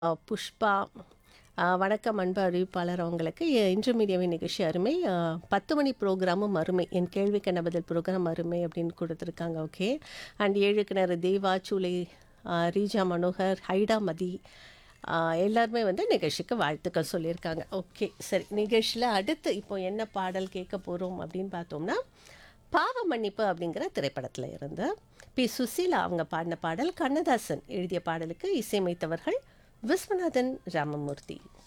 அ புஷ்பா, அ வணக்கம் அன்பு அறிவிப்பாளர் அவங்களுக்கு. எ இன்று மீடியாவை நிகழ்ச்சி அருமை. அ 10 மணி ப்ரோகிராமும் அருமை. என் கேள்விக்கென்ன பதில் ப்ரோகிராம் அருமை அப்படின்னு குடுத்துருக்காங்க. ஓகே. அண்ட் 7 கிணறு தேவா, சூலை, அ ரீஜா மனோகர், ஹைடா மதி அ எல்லாருமே வந்து நிகழ்ச்சிக்கு வாழ்த்துக்கள் சொல்லியிருக்காங்க. ஓகே. சரி நிகழ்ச்சியில அடுத்து இப்போ என்ன பாடல் கேட்க போறோம் அப்படின்னு பார்த்தோம்னா, பாவ மன்னிப்பு அப்படிங்கிற திரைப்படத்துல இருந்து பி. சுசீலா அவங்க பாடின பாடல். கண்ணதாசன் எழுதிய பாடலுக்கு இசையமைத்தவர்கள் விஸ்வநாதன் ராமமூர்த்தி.